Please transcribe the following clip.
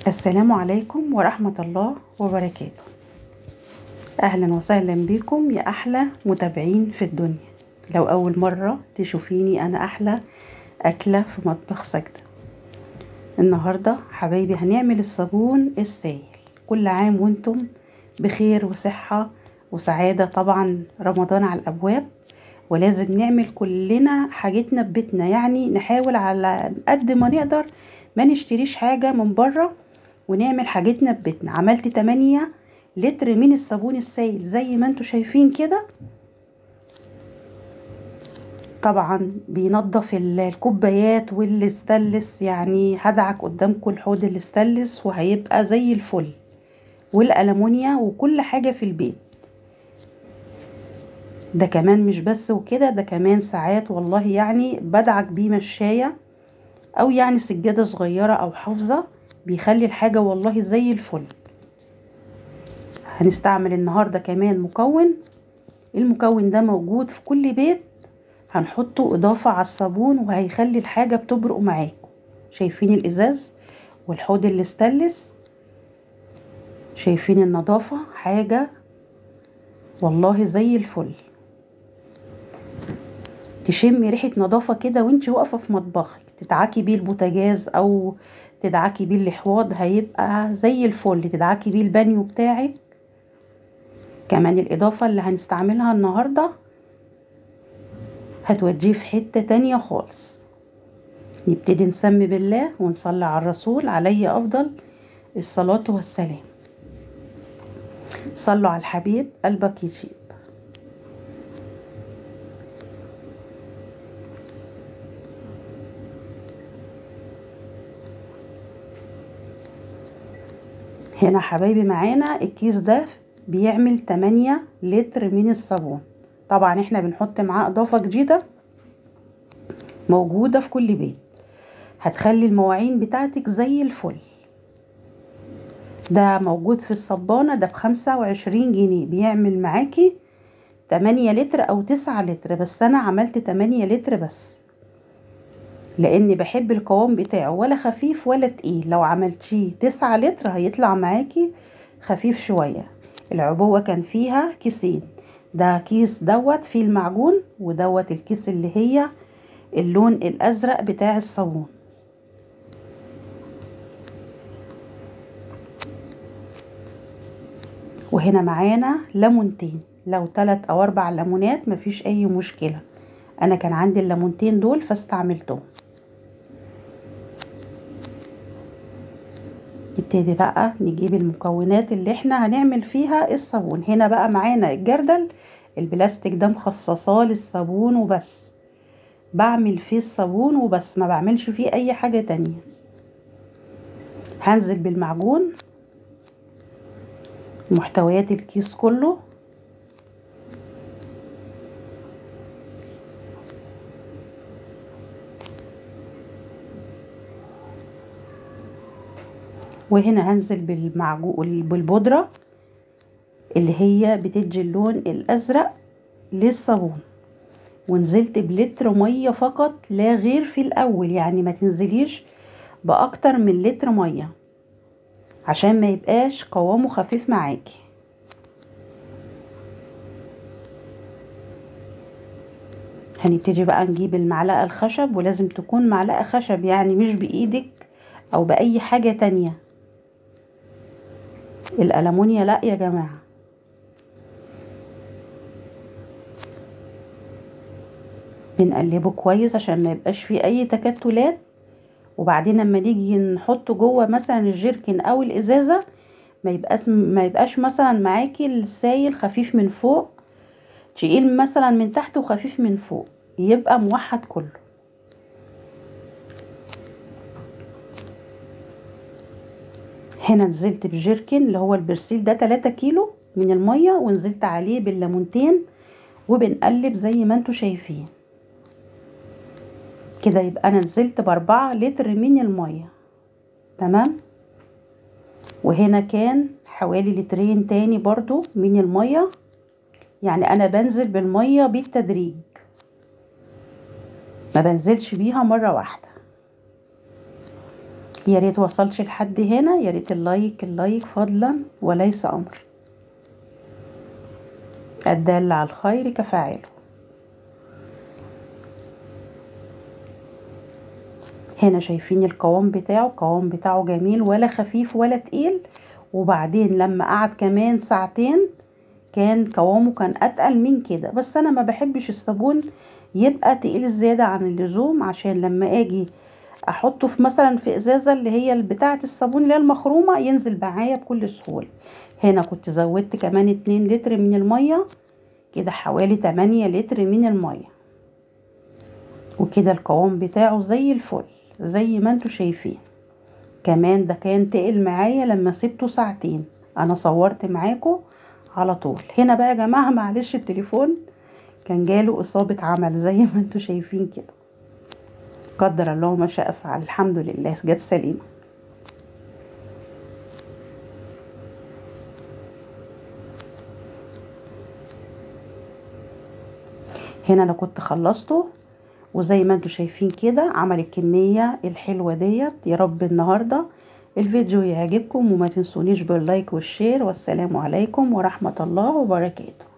السلام عليكم ورحمة الله وبركاته أهلا وسهلا بكم يا أحلى متابعين في الدنيا لو أول مرة تشوفيني أنا أحلى أكلة في مطبخ سجدة النهاردة حبايبي هنعمل الصابون السائل كل عام وانتم بخير وصحة وسعادة طبعا رمضان على الأبواب ولازم نعمل كلنا حاجتنا ببيتنا يعني نحاول على قد ما نقدر ما نشتريش حاجة من بره ونعمل حاجتنا ببيتنا عملت 8 لتر من الصابون السائل زي ما انتوا شايفين كده طبعا بينظف الكوبايات والاستانلس يعني هدعك قدامكم الحوض الاستانلس وهيبقى زي الفل والألمونيا وكل حاجة في البيت ده كمان مش بس وكده ده كمان ساعات والله يعني بدعك بيه مشاية او يعني سجادة صغيرة او حافظة بيخلي الحاجة والله زي الفل هنستعمل النهاردة كمان مكون المكون ده موجود في كل بيت هنحطه اضافة على الصابون وهيخلي الحاجة بتبرق معاكم شايفين الازاز والحوض الاستانلس شايفين النظافة حاجة والله زي الفل تشمي ريحة نظافة كده وانت واقفة في مطبخك تدعكي بيه البوتاجاز او تدعكي بيه الحواض هيبقى زي الفل تدعكي بيه البانيو بتاعك كمان الاضافة اللي هنستعملها النهاردة هتوديه في حتة تانية خالص نبتدي نسمي بالله ونصلي على الرسول عليه افضل الصلاة والسلام صلوا على الحبيب قلبك يجيب هنا حبايبي معانا الكيس ده بيعمل 8 لتر من الصابون طبعا احنا بنحط معاه اضافة جديدة موجودة في كل بيت هتخلي المواعين بتاعتك زي الفل ده موجود في الصبانة ده بخمسة وعشرين جنيه بيعمل معاكي تمانية لتر او تسعة لتر بس انا عملت تمانية لتر بس لاني بحب القوام بتاعه ولا خفيف ولا تقيل لو عملتيه تسعة لتر هيطلع معاكي خفيف شوية العبوة كان فيها كيسين ده كيس دوت فيه المعجون ودوت الكيس اللي هي اللون الازرق بتاع الصابون وهنا معانا ليمونتين لو تلات او اربع ليمونات مفيش اي مشكلة انا كان عندي الليمونتين دول فاستعملتهم نبتدي بقى نجيب المكونات اللي احنا هنعمل فيها الصابون هنا بقى معانا الجردل البلاستيك ده مخصصاه للصابون وبس بعمل فيه الصابون وبس ما بعملش فيه اي حاجة تانية هنزل بالمعجون محتويات الكيس كله وهنا هنزل بالمعجون بالبودرة اللي هي بتدي اللون الازرق للصابون ونزلت بلتر مية فقط لا غير في الاول يعني ما تنزليش باكتر من لتر مية عشان ما يبقاش قوامه خفيف معاكي هنبتدي بقى نجيب المعلقة الخشب ولازم تكون معلقة خشب يعني مش بايدك او باي حاجة تانية الألمونيا لا يا جماعة بنقلبه كويس عشان ما يبقاش فيه اي تكتلات وبعدين لما نيجي نحطه جوه مثلا الجيركن او الازازه ما يبقاش ما يبقاش مثلا معاكي السايل خفيف من فوق تقيل مثلا من تحت وخفيف من فوق يبقى موحد كله هنا نزلت بجيركن اللي هو البرسيل ده 3 كيلو من الميه ونزلت عليه بالليمونتين وبنقلب زي ما انتوا شايفين كده يبقى انا نزلت باربعة لتر من المية تمام وهنا كان حوالي لترين تاني برضو من المية يعني انا بنزل بالمية بالتدريج ما بنزلش بيها مرة واحدة يا ريت وصلتش لحد هنا يا ريت اللايك اللايك فضلا وليس امر الدال على الخير كفاعله هنا شايفين القوام بتاعه القوام بتاعه جميل ولا خفيف ولا تقيل وبعدين لما قعد كمان ساعتين كان قوامه كان اتقل من كده بس انا ما بحبش الصابون يبقى تقيل زيادة عن اللزوم عشان لما اجي احطه في مثلا في ازازة اللي هي بتاعة الصابون اللي هي المخرومة ينزل معايا بكل سهولة هنا كنت زودت كمان اتنين لتر من المية كده حوالي تمانية لتر من المية وكده القوام بتاعه زي الفل زي ما انتوا شايفين كمان ده كان تقل معايا لما سبته ساعتين انا صورت معاكم على طول هنا بقى يا جماعه معلش التليفون كان جاله اصابه عمل زي ما انتوا شايفين كده قدر الله ما شاء فعل الحمد لله جت سليمه هنا انا كنت خلصته وزي ما انتوا شايفين كده عمل الكمية الحلوة ديت يا رب النهاردة الفيديو يعجبكم وما تنسونيش باللايك والشير والسلام عليكم ورحمة الله وبركاته